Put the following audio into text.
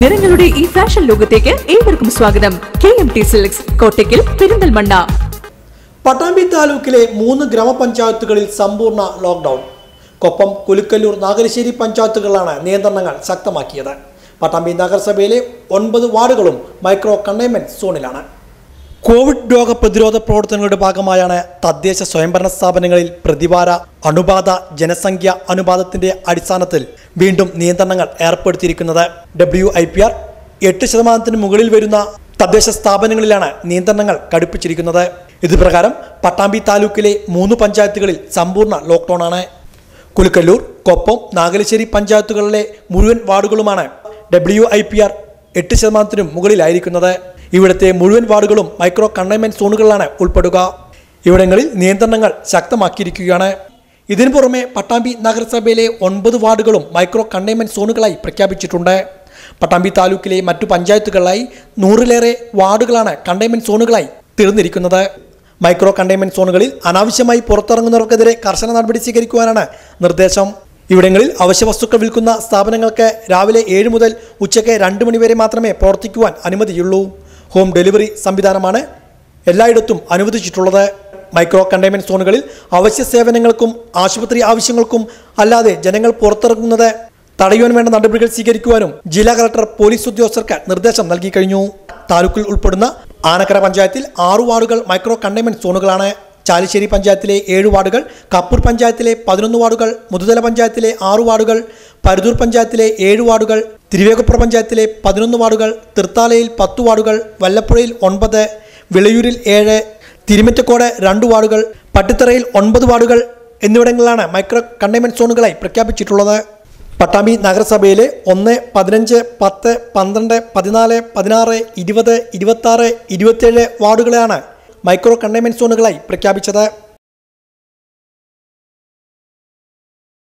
നിറങ്ങളുടെ ഈ ഫാഷൻ ലോകത്തേക്ക് ഏവർക്കും സ്വാഗതം K M T silks Kottakkal Perinthalmanna Pattambi താലൂക്കിലെ മൂന്ന് ഗ്രാമപഞ്ചായത്തുകളിൽ സമ്പൂർണ്ണ ലോക്ക്ഡൌൺ കൊപ്പം കുലുക്കല്ലൂർ നാഗരശ്ശേരി പഞ്ചായത്തുകളിലാണ് നിയന്ത്രണങ്ങൾ ശക്തമാക്കിയത് പട്ടാമ്പി നഗരസഭയിലെ ഒൻപത് വാർഡുകളും മൈക്രോ കണ്ടെയ്ൻമെന്റ് സോണിലാണ് കോവിഡ് രോഗപ്രതിരോധ പ്രവർത്തനങ്ങളുടെ ഭാഗമായാണ് തദ്ദേശ സ്വയംഭരണ സ്ഥാപനങ്ങളിൽ പ്രതിവാര അണുബാധ ജനസംഖ്യ അനുപാതത്തിന്റെ അടിസ്ഥാനത്തിൽ വീണ്ടും നിയന്ത്രണങ്ങൾ ഏർപ്പെടുത്തിയിരിക്കുന്നത് ഡബ്ല്യു ഐ പി ആർ എട്ട് ശതമാനത്തിന് മുകളിൽ വരുന്ന തദ്ദേശ സ്ഥാപനങ്ങളിലാണ് നിയന്ത്രണങ്ങൾ കടുപ്പിച്ചിരിക്കുന്നത് ഇതുപ്രകാരം പട്ടാമ്പി താലൂക്കിലെ മൂന്ന് പഞ്ചായത്തുകളിൽ സമ്പൂർണ്ണ ലോക്ക്ഡൌൺ ആണ് കുലുക്കല്ലൂർ കൊപ്പം നാഗലശ്ശേരി പഞ്ചായത്തുകളിലെ മുഴുവൻ വാർഡുകളുമാണ് ഡബ്ല്യു ഐ പി ആർ എട്ട് ശതമാനത്തിനും മുകളിലായിരിക്കുന്നത് ഇവിടുത്തെ മുഴുവൻ വാർഡുകളും മൈക്രോ കണ്ടെയ്ൻമെന്റ് സോണുകളിലാണ് ഉൾപ്പെടുക ഇവിടങ്ങളിൽ നിയന്ത്രണങ്ങൾ ശക്തമാക്കിയിരിക്കുകയാണ് ഇതിനു പുറമെ പട്ടാമ്പി നഗരസഭയിലെ ഒൻപത് വാർഡുകളും മൈക്രോ കണ്ടെയ്ൻമെന്റ് സോണുകളായി പ്രഖ്യാപിച്ചിട്ടുണ്ട് പട്ടാമ്പി താലൂക്കിലെ മറ്റു പഞ്ചായത്തുകളിലായി നൂറിലേറെ വാർഡുകളാണ് കണ്ടെയ്ൻമെന്റ് സോണുകളായി തീർന്നിരിക്കുന്നത് മൈക്രോ കണ്ടെയ്ൻമെന്റ് സോണുകളിൽ അനാവശ്യമായി പുറത്തിറങ്ങുന്നവർക്കെതിരെ കർശന നടപടി സ്വീകരിക്കുവാനാണ് നിർദ്ദേശം ഇവിടങ്ങളിൽ അവശ്യ വസ്തുക്കൾ വിൽക്കുന്ന സ്ഥാപനങ്ങൾക്ക് രാവിലെ ഏഴ് മുതൽ ഉച്ചയ്ക്ക് രണ്ട് മണിവരെ മാത്രമേ പ്രവർത്തിക്കുവാൻ അനുമതിയുള്ളൂ ഹോം ഡെലിവറി സംവിധാനമാണ് എല്ലായിടത്തും അനുവദിച്ചിട്ടുള്ളത് മൈക്രോ കണ്ടെയ്ൻമെന്റ് സോണുകളിൽ അവശ്യ സേവനങ്ങൾക്കും ആശുപത്രി ആവശ്യങ്ങൾക്കും അല്ലാതെ ജനങ്ങൾ പുറത്തിറങ്ങുന്നത് തടയുവാൻ വേണ്ട നടപടികൾ സ്വീകരിക്കുവാനും ജില്ലാ കളക്ടർ പോലീസ് ഉദ്യോഗസ്ഥർക്ക് നിർദ്ദേശം നൽകി കഴിഞ്ഞു താലൂക്കിൽ ഉൾപ്പെടുന്ന ആനക്കര പഞ്ചായത്തിൽ ആറു വാർഡുകൾ മൈക്രോ കണ്ടെയ്ൻമെന്റ് സോണുകളാണ് ചാലിശ്ശേരി പഞ്ചായത്തിലെ ഏഴ് വാർഡുകൾ കപ്പൂർ പഞ്ചായത്തിലെ പതിനൊന്ന് വാർഡുകൾ മുതുതല പഞ്ചായത്തിലെ ആറു വാർഡുകൾ പരുതൂർ പഞ്ചായത്തിലെ ഏഴ് വാർഡുകൾ തിരുവേഗപ്പുറ പഞ്ചായത്തിലെ പതിനൊന്ന് വാർഡുകൾ തൃത്താലയിൽ പത്ത് വാർഡുകൾ വല്ലപ്പുഴയിൽ ഒൻപത് വിളയൂരിൽ ഏഴ് തിരുമറ്റക്കോട് രണ്ട് വാർഡുകൾ പട്ടിത്തറയിൽ ഒൻപത് വാർഡുകൾ എന്നിവിടങ്ങളിലാണ് മൈക്രോ കണ്ടെയ്ൻമെന്റ് സോണുകളായി പ്രഖ്യാപിച്ചിട്ടുള്ളത് പട്ടാമ്പി നഗരസഭയിലെ ഒന്ന് പതിനഞ്ച് പത്ത് പന്ത്രണ്ട് പതിനാല് പതിനാറ് ഇരുപത് ഇരുപത്തി ആറ് ഇരുപത്തിയേഴ് വാർഡുകളെയാണ് മൈക്രോ കണ്ടെയ്ൻമെന്റ് സോണുകളായി പ്രഖ്യാപിച്ചത്